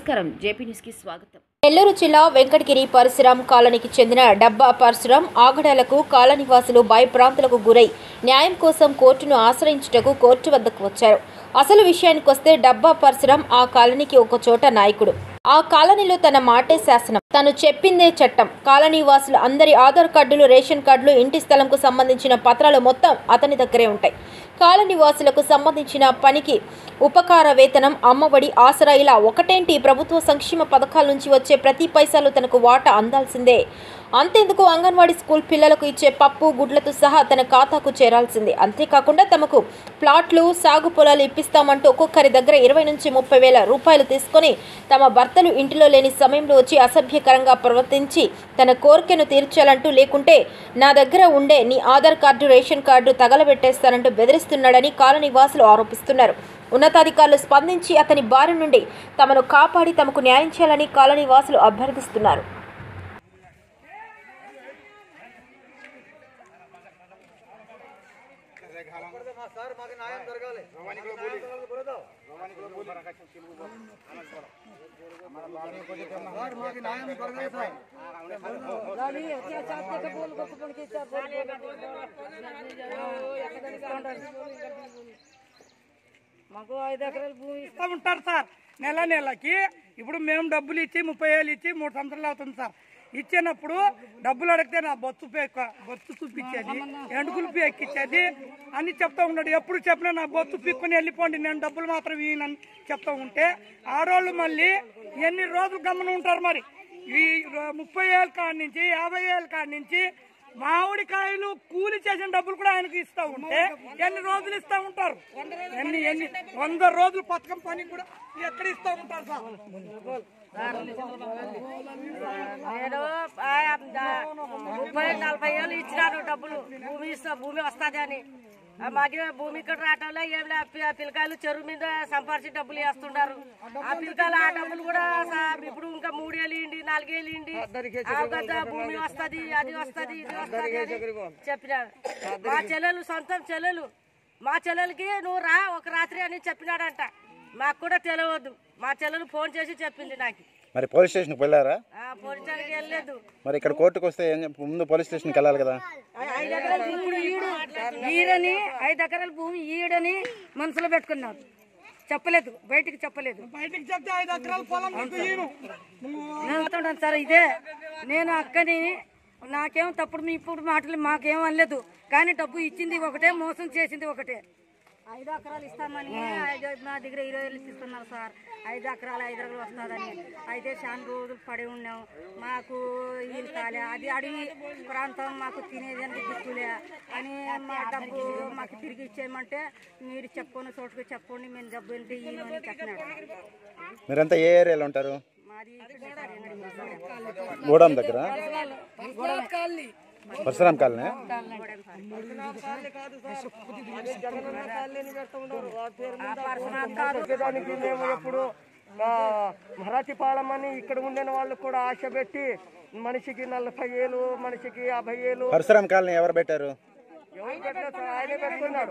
నమస్కారం జేపీ న్యూస్కి స్వాగతం నెల్లూరు జిల్లా వెంకటగిరి పరశురాం కాలనీకి చెందిన డబ్బా పరశురాం ఆగడాలకు కాలనీవాసులు భయప్రాంతులకు గురై న్యాయం కోసం కోర్టును ఆశ్రయించుటకు కోర్టు వద్దకు వచ్చారు అసలు విషయానికొస్తే డబ్బా పరశురాం ఆ కాలనీకి ఒక చోట నాయకుడు ఆ కాలనీలో తన మాటే శాసనం తను చెప్పిందే చట్టం కాలనీవాసులు అందరి ఆధార్ కార్డులు రేషన్ కార్డులు ఇంటి స్థలంకు సంబంధించిన పత్రాలు మొత్తం అతని దగ్గరే ఉంటాయి కాలనీవాసులకు సంబంధించిన పనికి ఉపకార వేతనం అమ్మఒడి ఆసరా ఇలా ఒకటేంటి ప్రభుత్వ సంక్షేమ పథకాల నుంచి వచ్చే ప్రతి పైసాలు తనకు వాటా అందాల్సిందే అంతేందుకు అంగన్వాడీ స్కూల్ పిల్లలకు ఇచ్చే పప్పు గుడ్లతో సహా తన ఖాతాకు చేరాల్సిందే అంతేకాకుండా తమకు ప్లాట్లు సాగు పొలాలు ఇప్పిస్తామంటూ ఒక్కొక్కరి దగ్గర ఇరవై నుంచి ముప్పై వేల రూపాయలు తీసుకొని తమ భర్తలు ఇంటిలో లేని సమయంలో వచ్చి అసభ్యకరంగా ప్రవర్తించి తన కోరికను తీర్చాలంటూ లేకుంటే నా దగ్గర ఉండే నీ ఆధార్ కార్డు రేషన్ కార్డు తగలబెట్టేస్తానంటూ బెదిరిస్తున్నాడని కాలనీ వాసులు ఆరోపిస్తున్నారు ఉన్నతాధికారులు స్పందించి అతని బారి నుండి తమను కాపాడి తమకు న్యాయం చేయాలని కాలనీ వాసులు అభ్యర్థిస్తున్నారు మాకు ఐదు ఎకరాల భూమి ఇస్తా ఉంటారు సార్ నెల నెలకి ఇప్పుడు మేము డబ్బులు ఇచ్చి ముప్పై వేలు ఇచ్చి మూడు సంవత్సరాలు అవుతుంది సార్ ఇచ్చినప్పుడు డబ్బులు అడిగితే నా బొత్తు పే- బొత్తు చూపించేది ఎండుకులు ఎక్కించేది అని చెప్తా ఉన్నాడు ఎప్పుడు చెప్పినా నా బొత్తు పిక్కుని వెళ్ళిపోండి నేను డబ్బులు మాత్రం ఇయ్యనని చెప్తా ఉంటే ఆడోళ్ళు మళ్ళీ ఎన్ని రోజులు గమనం ఉంటారు మరి ఈ రో- ముప్పై ఏళ్ళ కాడి నుంచి యాభై ఏళ్ళ కాడి నుంచి మామిడికాయలు కూలి చేసిన డబ్బులు కూడా ఆయనకి ఇస్తా ఉంటే ఎన్ని రోజులు ఇస్తా ఉంటారు ఎన్ని ఎన్ని వంద రోజులు పథకం పని కూడా ఎక్కడ ఇస్తా ఉంటారు సార్ నేను ఆ, దా- ముప్పై నలభై ఏళ్ళు ఇచ్చినాను డబ్బులు భూమి ఇస్తా భూమి వస్తుంది అని ఆ, మాకు భూమి ఇక్కడ రావటంలో ఏం లే పి- పిల్లకాయలు చెరువు మీద సంపాదించి డబ్బులు వేస్తున్నారు ఆ పిల్లకాయలు ఆ డబ్బులు కూడా సా- ఇప్పుడు ఇంకా మూడేళ్ళు ఇండి నాలుగేళ్ళు ఇండి ఆ గద్ద భూమి వస్తది అది వస్తది ఇది వస్తది అని చెప్పినాడు మా చెల్లెలు సొంతం చెల్లెలు మా చెల్లెలకి నువ్వు రా ఒక రాత్రి అని చెప్పినాడంట మాకు కూడా తెలియవద్దు మా చెల్లెలు ఫోన్ చేసి చెప్పింది నాకు మరి పోలీస్ స్టేషన్కి వెళ్ళారా ఆ, పోలీస్ స్టేషన్కి వెళ్ళలేదు మరి ఇక్కడ కోర్టుకు వస్తే ఏం చెప్ప- ముందు పోలీస్ స్టేషన్కి వెళ్ళాలి కదా ఐదు ఎకరాల భూమి ఈడు ఈడని ఐదు ఎకరాల భూమి ఈడని మనసులో పెట్టుకున్నారు చెప్పలేదు బయటికి చెప్పలేదు బయటికి చెప్తే ఐదు ఎకరాల పొలం నీకు ఈను. నేను చెప్తుంటాను సార్ ఇదే నేను అక్కని నాకేం తప్పుడు మీ ఇప్పుడు మాటలు మాకేం అనలేదు కానీ డబ్బు ఇచ్చింది ఒకటే మోసం చేసింది ఒకటే ఐదు ఎకరాలు ఇస్తామని ఐదు మా దగ్గర ఇరవై వేలు ఇస్తున్నారు సార్ ఐదు ఎకరాలు ఐదు ఎకరాలు వస్తుందని అయితే చాలా రోజులు పడి ఉన్నాం మాకు వీలు కాలే అది అడవి ప్రాంతం మాకు తినేదానికి దిక్కులే అని మా డబ్బు మాకు తిరిగి ఇచ్చేయమంటే మీరు చెప్పుకొని చోటుకు చెప్పండి మేము డబ్బు ఏంటి ఈయన అని చెప్పినాడు మీరంతా ఏ ఏరియాలో ఉంటారు మాది ఇక్కడ సార్ ఎంగడి గూడెం దగ్గర పరశురామ్ కాలనీ దానికి మేము ఎప్పుడు ఆ, మరాఠీపాళెం అని ఇక్కడ ఉండిన వాళ్ళు కూడా ఆశ పెట్టి మనిషికి నలభై ఏళ్ళు మనిషికి యాభై ఏళ్ళు పరశురామ్ కాలనీ ఎవరు పెట్టారు ఎవరు పెట్టలేదు సార్, ఆయనే పెట్టుకున్నాడు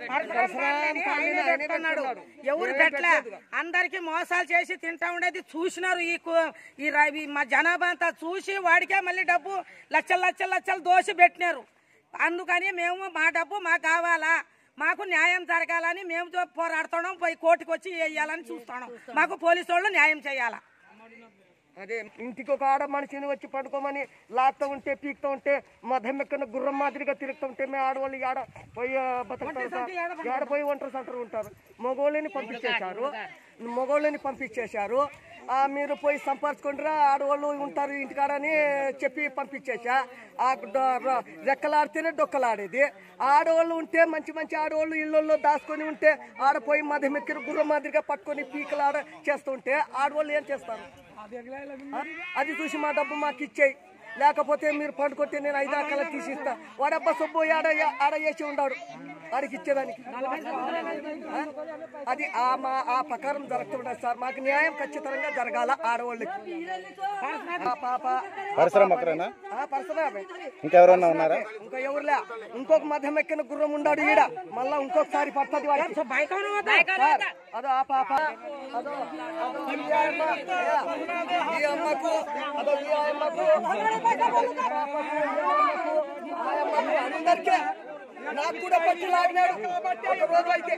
ఎవరు పెట్టలే అందరికి మోసాలు చేసి తింటా ఉండేది చూసినారు ఈ కు- ఈ ర- ఈ మా జనాభా అంతా చూసి వాడికే మళ్ళీ డబ్బు లక్షలు లక్షలు లక్షలు దోసి పెట్టినారు అందుకని మేము మా డబ్బు మాకు కావాలా మాకు న్యాయం జరగాలని మేము తో- పోరాడుతున్నాం పోయి కోర్టుకు వచ్చి వేయాలని చూస్తున్నాం మాకు పోలీసు వాళ్ళు న్యాయం చేయాలా అదే ఇంటికి ఒక ఆడ మనిషిని వచ్చి పడుకోమని లాక్తూ ఉంటే పీక్తూ ఉంటే మా దమ్మెక్కన గుర్రం మాదిరిగా తిరుగుతూ ఉంటే మేము ఆడవాళ్ళు ఆడ పోయి ఆ, బతుకుతారు సార్ ఆడ పోయి ఒంటరి సంటరు ఉంటారు మగోళ్ళని పంపించేశారు మగోళ్ళని పంపించేశారు ఆ, మీరు పోయి సంపాదించుకుంటారా ఆడవాళ్ళు ఉంటారు ఇంటికాడని చెప్పి పంపించేసా ఆ డ- ర- రెక్కలాడితేనే డొక్కలాడేది ఆడవాళ్ళు ఉంటే మంచి మంచి ఆడవాళ్ళు ఇళ్ళల్లో దాచుకొని ఉంటే ఆడ పోయి మధుమెక్కిన గుర్రం మాదిరిగా పట్టుకొని పీకలాడ చేస్తుంటే ఆడవాళ్ళు ఏం చేస్తారు ఆ? అది చూసి మా డబ్బు మాకు ఇచ్చేయి లేకపోతే మీరు పండుకొస్తే నేను ఐదు రకాల తీసిస్తా వాడబ్బా సుబ్బు ఆడ ఆడ వేసి ఉన్నాడు ఆడికి ఇచ్చేదానికి ఆ? అది ఆ మా ఆ ప్రకారం జరుగుతుండదు సార్ మాకు న్యాయం ఖచ్చితంగా జరగాల ఆడవాళ్ళకి ఆ పాప పరశురామ్ ఒక్కరేనా ఆ పరశురామే ఇంకెవరన్నా ఉన్నారా ఇంకా ఎవరులే ఇంకొక మధ్యం ఎక్కిన గుర్రం ఉన్నాడు ఈడ మళ్ళా ఇంకొకసారి పడుతుంది వాడికి సార్, అదో ఆ పాప అదో అదో ఈ అమ్మ, ఈ అమ్మకు అదో ఈ అమ్మకు ఆ అమ్మకు అందరికీ నాకు కూడా పట్టి లాగినాడు ఒక రోజు అయితే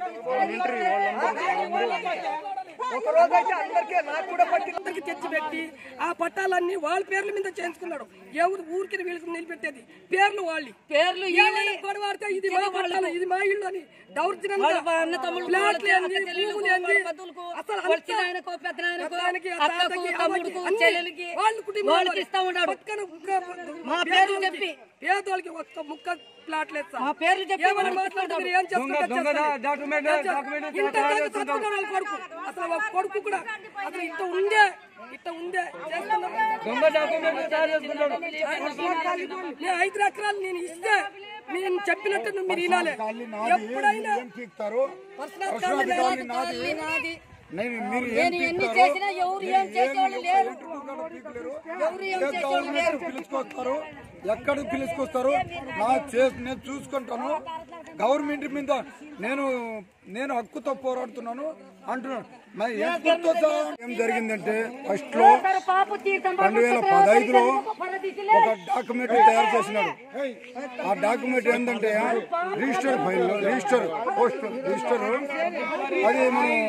ఒక రోజు అయితే అందరికీ నాకు కూడా పట్టి అందరికి తెచ్చిపెట్టి ఆ పట్టాలన్నీ వాళ్ళ పేర్ల మీద చేయించుకున్నాడు ఎవరు ఊరికి వీళ్ళకి నిలబెట్టేది పేర్లు వాళ్ళు పేర్లు ఏమైనా గొడవ ఆడితే ఇది మా పట్టాలు ఇది మా ఇల్లు అని దౌర్జన్యంగా ప్లాట్లు ఏంది, భూములు ఏంది, అసలు అంతా పెద్దనాయనకి, ఆ తాతకి, అమ్మకి, అన్ని వాళ్ళ కుటుంబాలు పక్కన ఒక్క మా పేర్లు పేదోళ్ళకి- చెప్పి. పేదోళ్ళకి ఒక్క ముక్క ప్లాట్ లేదు సార్ మా పేర్లు చెప్పి ఏమైనా మాట్లాడితే మీరు ఏం చెప్తారో చేస్తారు. ఇంత దాకా చదువుకున్న వాళ్ళ కొడుకు అసలు వాళ్ళ కొడుకు కూడా అసలు ఇంత ఉందే ఇట్ట ఉందే చేస్తున్నాం. నేను ఐదు ఎకరాలు నేను ఇస్తే నేను చెప్పినట్టు నువ్వు మీరు వినాలి ఎప్పుడైనా పర్సనల్ కాల్ నాది నేను మీరు ఏం నేను ఎన్ని పీకుతారో, చేసినా ఎవరు ఏం మీరు చేసేవాళ్ళు లేరు ఎటుకున్నారో పీకలేరు. ఎవరు ఏం ఏ చేసేవాళ్ళు లేరు గవర్నమెంట్ పిలుచుకొస్తారు ఎక్కడికి పిలుచుకొస్తారు నా చేసి నేను చూసుకుంటాను గవర్నమెంట్ మీద నేను నేను హక్కుతో పోరాడుతున్నాను అంటున్నాను మరి ఏం గుర్తొచ్చా? ఏం జరిగిందంటే ఫస్ట్ లో పాపు తీర్థం రెండు వేల పదహైదులో ఒక డాక్యుమెంట్ తయారు చేసినాడు ఆ డాక్యుమెంట్ ఏంటంటే register file register post register అది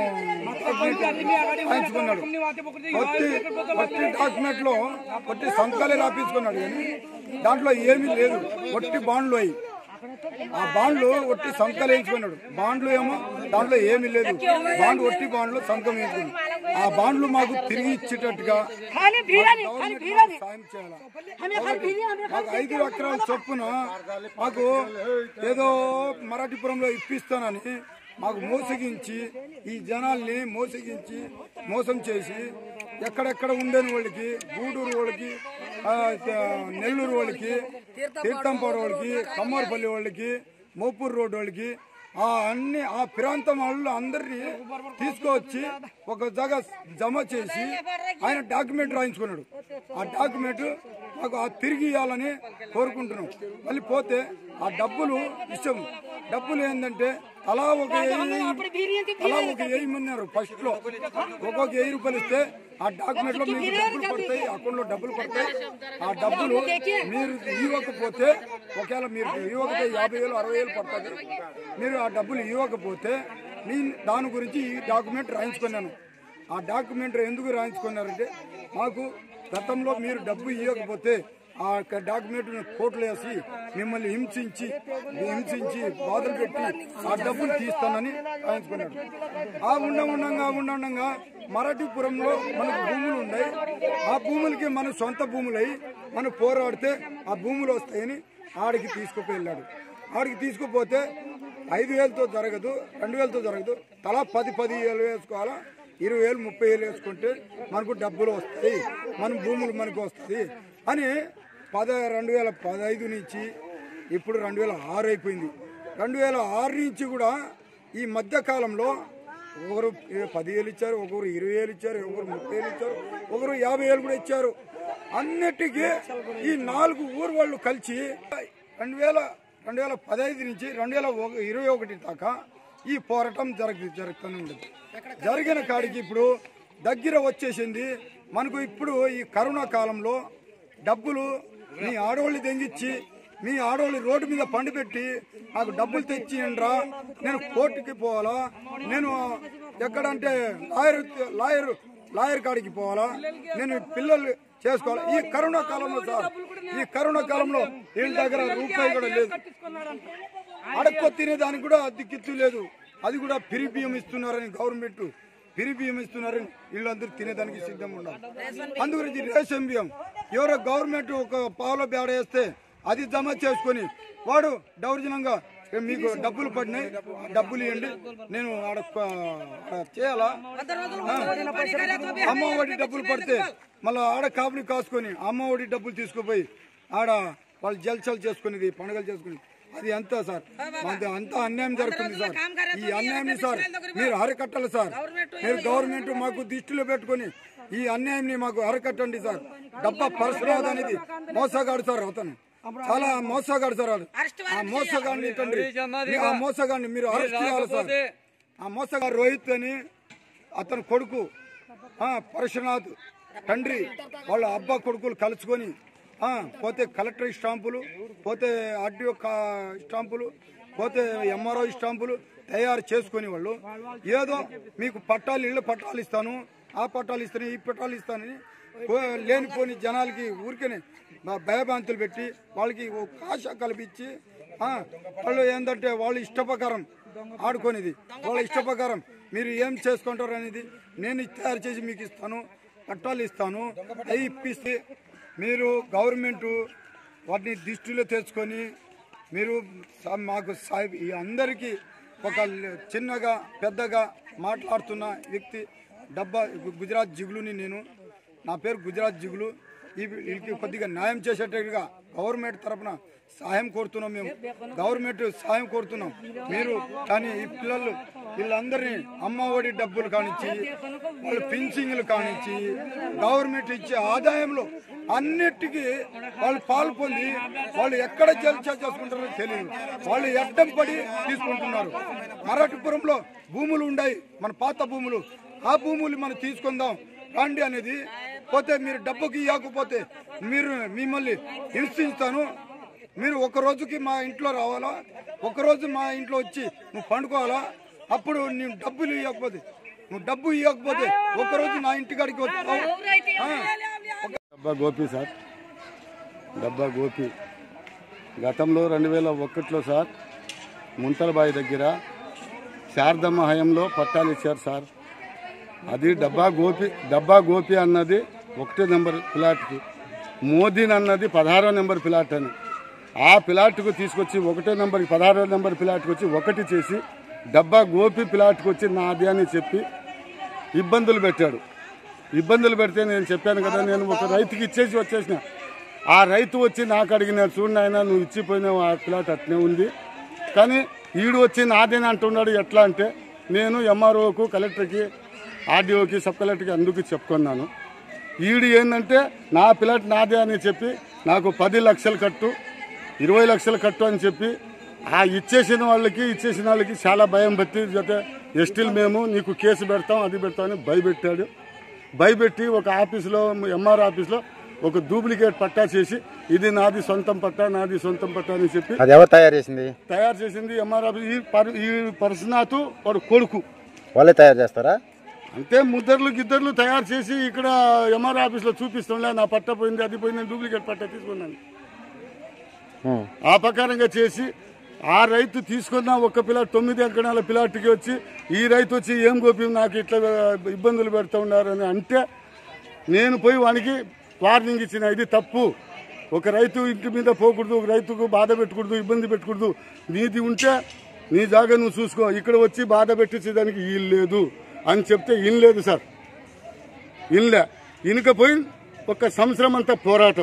మనం రాయించుకున్నాడు కొత్త కొత్త డాక్యుమెంట్ లో కొత్త సంతకాలే రాపించుకున్నాడు కానీ దాంట్లో ఏమీ లేదు ఒట్టి బాండ్లు అయ్యి ఆ బాండ్లు ఒట్టి సంతకాలు వేయించుకున్నాడు బాండ్లు ఏమో దాంట్లో ఏమీ లేదు బాండ్ ఒట్టి బాండ్లు సంతకం వేయించుకున్నాడు ఆ బాండ్లు మాకు తిరిగి ఇచ్చేటట్టుగా గవర్నమెంట్ సాయం చేయాలి మాకు ఐదు ఎకరాల చొప్పున మాకు ఏదో మరాఠీపురంలో ఇప్పిస్తానని మాకు మోసగించి ఈ జనాల్ని మోసగించి మోసం చేసి ఎక్కడెక్కడ ఉండని వాళ్ళకి గూడూరు వాళ్ళకి ఆ, నెల్లూరు వాళ్ళకి తీర్థంపాడు వాళ్ళకి కమ్మర్పల్లి వాళ్ళకి మోపూర్ రోడ్ వాళ్ళకి ఆ అన్ని ఆ ప్రాంతం వాళ్ళు అందరినీ తీసుకువచ్చి ఒక జగ జమ చేసి ఆయన డాక్యుమెంట్ రాయించుకున్నాడు ఆ డాక్యుమెంట్ మాకు ఆ తిరిగి ఇవ్వాలని కోరుకుంటున్నాం మళ్ళీ పోతే ఆ డబ్బులు ఇష్టం డబ్బులు ఏంటంటే అలా ఒక వెయ్యి- అలా ఒక వెయ్యి మంది ఫస్ట్ లో ఒక్కొక్క వెయ్యి రూపాయలు ఇస్తే ఆ డాక్యుమెంట్ లో మీకు డబ్బులు పడతాయి అకౌంట్ లో డబ్బులు పడతాయి ఆ డబ్బులు మీరు ఇవ్వకపోతే ఒకవేళ మీరు ఇవ్వకపోతే యాభై వేలు అరవై వేలు పడుతుంది మీరు ఆ డబ్బులు ఇవ్వకపోతే నేను దాని గురించి ఈ డాక్యుమెంట్ రాయించుకున్నాను ఆ డాక్యుమెంట్ ఎందుకు రాయించుకున్నారంటే మాకు గతంలో మీరు డబ్బు ఇవ్వకపోతే ఆ యొక్క డాక్యుమెంట్ కోర్టులో వేసి మిమ్మల్ని హింసించి హింసించి బాధలు పెట్టి ఆ డబ్బులు తీస్తానని రాయించుకున్నాడు ఆ ఉండ ఉండంగా ఉండ ఉండంగా మరాఠీపురంలో మనకు భూములు ఉన్నాయి ఆ భూములకి మన సొంత భూములై మనం పోరాడితే ఆ భూములు వస్తాయని ఆడికి తీసుకుపోయాడు ఆడికి తీసుకుపోతే ఐదు వేలతో జరగదు రెండు వేలతో జరగదు తలా పది పది వేలు వేసుకోవాలా ఇరవై వేలు ముప్పై వేలు వేసుకుంటే మనకు డబ్బులు వస్తాయి మన భూములు మనకు వస్తాయి అని పద రెండు వేల పదహైదు నుంచి ఇప్పుడు రెండు వేల ఆరు అయిపోయింది రెండు వేల ఆరు నుంచి కూడా ఈ మధ్య కాలంలో ఒకరు పదివేలు ఇచ్చారు ఒకరు ఇరవై వేలు ఇచ్చారు ఒకరు ముప్పై వేలు ఇచ్చారు ఒకరు యాభై వేలు కూడా ఇచ్చారు అన్నిటికీ ఈ నాలుగు ఊరు వాళ్ళు కలిసి రెండు వేల రెండు వేల పదహైదు నుంచి రెండు వేల ఒక- ఇరవై ఒకటి దాకా ఈ పోరాటం జరగ జరుగుతూనే ఉండదు జరిగిన కాడికి ఇప్పుడు దగ్గర వచ్చేసింది మనకు ఇప్పుడు ఈ కరోనా కాలంలో డబ్బులు మీ ఆడవాళ్ళు తెంగిచ్చి మీ ఆడవాళ్ళు రోడ్డు మీద పండి పెట్టి నాకు డబ్బులు తెచ్చియండ్రా నేను కోర్టుకి పోవాలా నేను ఎక్కడంటే లాయర్ లాయర్ లాయర్ కాడికి పోవాలా నేను పిల్లలు చేసుకోవాలా ఈ కరోనా కాలంలో సార్ ఈ కరోనా కాలంలో వీళ్ళ దగ్గర రూపాయి కూడా లేదు అడక్కో తినేదానికి కూడా దిక్కిత్తు లేదు అది కూడా పిరి బియ్యం ఇస్తున్నారని గవర్నమెంట్ పిరి బియ్యం ఇస్తున్నారని వీళ్ళందరూ తినేదానికి సిద్ధంగా ఉన్నారు అందుగురించి రేషన్ బియ్యం ఎవరో గవర్నమెంట్ ఒక పావులో బేడ వేస్తే అది జమ చేసుకొని వాడు దౌర్జన్యంగా "ఏ, మీకు డబ్బులు పడినాయి ఆ డబ్బులు ఇవ్వండి నేను ఆడ ప- ఆడ చేయాలా ఆ? అమ్మ ఒడి డబ్బులు పడితే మళ్ళీ ఆడ కాపుని కాసుకొని అమ్మ ఒడి డబ్బులు తీసుకుపోయి ఆడ వాళ్ళు జల్సలు చేసుకునేది పండుగలు చేసుకునేది అది ఎంత సార్ మాది అంత అన్యాయం జరుగుతుంది సార్ ఈ అన్యాయం సార్ మీరు అరకట్టాలి సార్ మీరు గవర్నమెంట్ మాకు దృష్టిలో పెట్టుకొని ఈ అన్యాయంని మాకు అరకట్టండి సార్ డబ్బా పరశురాదు అనేది మోసగాడు సార్ అతను చాలా మోసగాడు సార్ వాడు. ఆ మోసగాడిని ఇట్టండి ఆ మోసగాడిని మీరు అరెస్ట్ చేయాలి సార్ ఆ మోసగాడు రోహిత్ అని అతని కొడుకు ఆ, పరశునాథ్ తండ్రి వాళ్ళ అబ్బా కొడుకులు కలుసుకొని ఆ, పోతే కలెక్టర్ స్టాంపులు పోతే ఆర్డీఓ స్టాంపులు పోతే ఎంఆర్ఓ స్టాంపులు తయారు చేసుకుని వాళ్ళు ఏదో మీకు పట్టాలు ఇళ్ళ పట్టాలు ఇస్తాను ఆ పట్టాలు ఇస్తాను ఈ పట్టాలు ఇస్తానని పో- లేనిపోని జనాలకి ఊరికనే మా భయభ్రాంతులు పెట్టి వాళ్ళకి ఒక ఆశ కల్పించి ఆ, వాళ్ళు ఏంటంటే వాళ్ళు ఇష్ట ప్రకారం ఆడుకునేది వాళ్ళ ఇష్ట ప్రకారం మీరు ఏం చేసుకుంటారు అనేది నేను ఇది తయారు చేసి మీకు ఇస్తాను పట్టాలు ఇస్తాను అవి ఇప్పిస్తే మీరు గవర్నమెంట్ వాటిని దృష్టిలో తెచ్చుకొని మీరు సా- మాకు సాయి ఈ అందరికీ ఒక ల- చిన్నగా పెద్దగా మాట్లాడుతున్న వ్యక్తి డబ్బా గు- గుజరాత్ జిగులుని నేను నా పేరు గుజరాత్ జిగులు ఈ వీళ్ళకి కొద్దిగా న్యాయం చేసేటట్టుగా గవర్నమెంట్ తరపున సహాయం కోరుతున్నాం మేము గవర్నమెంట్ సహాయం కోరుతున్నాం మీరు కానీ ఈ పిల్లలు వీళ్ళందరినీ అమ్మ ఒడి డబ్బులు కానిచ్చి వాళ్ళు పింఛింగ్లు కానిచ్చి గవర్నమెంట్ ఇచ్చే ఆదాయంలో అన్నిటికీ వాళ్ళు పాలు పొంది వాళ్ళు ఎక్కడ జల్చా చేసుకుంటారో తెలియదు వాళ్ళు ఎడ్డం పడి తీసుకుంటున్నారు మరాఠపురంలో భూములు ఉన్నాయి మన పాత భూములు ఆ భూములు మనం తీసుకుందాం రండి అనేది పోతే మీరు డబ్బుకి ఇవ్వకపోతే మీరు మిమ్మల్ని హింసిస్తాను మీరు ఒక రోజుకి మా ఇంట్లో రావాలా ఒక రోజు మా ఇంట్లో వచ్చి నువ్వు పండుకోవాలా అప్పుడు నువ్వు డబ్బులు ఇవ్వకపోతే నువ్వు డబ్బు ఇవ్వకపోతే ఒక రోజు నా ఇంటికాడికి వస్తావు ఆ, డబ్బా గోపి సార్ డబ్బా గోపి గతంలో రెండు వేల ఒకటిలో సార్ ముంతలబాయి దగ్గర శారదమ్మ హయంలో పట్టాలు ఇచ్చారు సార్ అది డబ్బా గోపి డబ్బా గోపి అన్నది ఒకటో నెంబర్ ప్లాట్కి మోదీన్ అన్నది పదహారో నెంబర్ ప్లాట్ అని ఆ ప్లాట్కు తీసుకొచ్చి ఒకటో నెంబర్ పదహారో నెంబర్ ప్లాట్కి వచ్చి ఒకటి చేసి డబ్బా గోపి ప్లాట్కి వచ్చి నాది అని చెప్పి ఇబ్బందులు పెట్టాడు ఇబ్బందులు పెడితే నేను చెప్పాను కదా నేను ఒక రైతుకి ఇచ్చేసి వచ్చేసిన ఆ రైతు వచ్చి నాకు అడిగినాడు చూడండి ఆయన నువ్వు ఇచ్చిపోయినావు ఆ ప్లాట్ అట్నే ఉంది కానీ ఈడు వచ్చి నాదేని అంటున్నాడు ఎట్లా అంటే నేను ఎంఆర్ఓకు కలెక్టర్కి ఆర్డీఓకి సబ్ కలెక్టర్కి అందుకు చెప్పుకున్నాను ఈడు ఏంటంటే నా ప్లాట్ నాదే అని చెప్పి నాకు పది లక్షలు కట్టు ఇరవై లక్షలు కట్టు అని చెప్పి ఆ ఇచ్చేసిన వాళ్ళకి ఇచ్చేసిన వాళ్ళకి చాలా భయం పట్టి జೊತೆ ఎస్టీలు మేము నీకు కేసు పెడతాం అది పెడతాం అని భయపెట్టాడు భయపెట్టి ఒక ఆఫీసులో ఎంఆర్ ఆఫీస్లో ఒక డూప్లికేట్ పట్టా చేసి ఇది నాది సొంతం పట్టా నాది సొంతం పట్టా అని చెప్పి అది ఎవరు తయారు చేసింది తయారు చేసింది ఎంఆర్ ఆఫీస్ ఈ పర్ ఈ పర్సనాథ్ వాడు కొడుకు వాళ్ళే తయారు చేస్తారా అంతే ముద్దర్లు గిద్దర్లు తయారు చేసి ఇక్కడ ఎంఆర్ ఆఫీస్లో చూపిస్తుండే నా పట్ట పోయింది అది పోయింది డూప్లికేట్ పట్ట తీసుకున్నాను ఉం. ఆ ప్రకారంగా చేసి ఆ రైతు తీసుకున్న ఒక్క పిల్లాట్ తొమ్మిది అంకణాల పిల్లాట్కి వచ్చి ఈ రైతు వచ్చి ఏం గోపి నాకు ఇట్లా ఇబ్బందులు పెడతా ఉన్నారని అంటే నేను పోయి వానికి వార్నింగ్ ఇచ్చిన ఇది తప్పు ఒక రైతు ఇంటి మీద పోకూడదు ఒక రైతుకు బాధ పెట్టకూడదు ఇబ్బంది పెట్టకూడదు నీది ఉంటే నీ జాగా నువ్వు చూసుకో ఇక్కడ వచ్చి బాధ పెట్టించేదానికి వీలు లేదు అని చెప్తే ఇనలేదు సార్ ఇన్లే ఇనకపోయి ఒక సంవత్సరం అంతా పోరాటం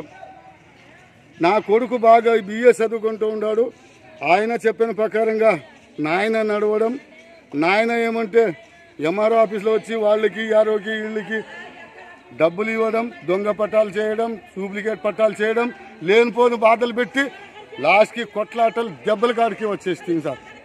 నా కొడుకు బాగా బిఏ చదువుకుంటూ ఉన్నాడు ఆయన చెప్పిన ప్రకారంగా నాయన నడవడం నాయన ఏమంటే ఎంఆర్ఓ ఆఫీస్లో వచ్చి వాళ్ళకి యారోకి వీళ్ళకి డబ్బులు ఇవ్వడం దొంగ పట్టాలు చేయడం డూప్లికేట్ పట్టాలు చేయడం లేనిపోని బాధలు పెట్టి లాస్ట్కి కొట్లాటలు దెబ్బల కాడికి వచ్చేస్తుంది సార్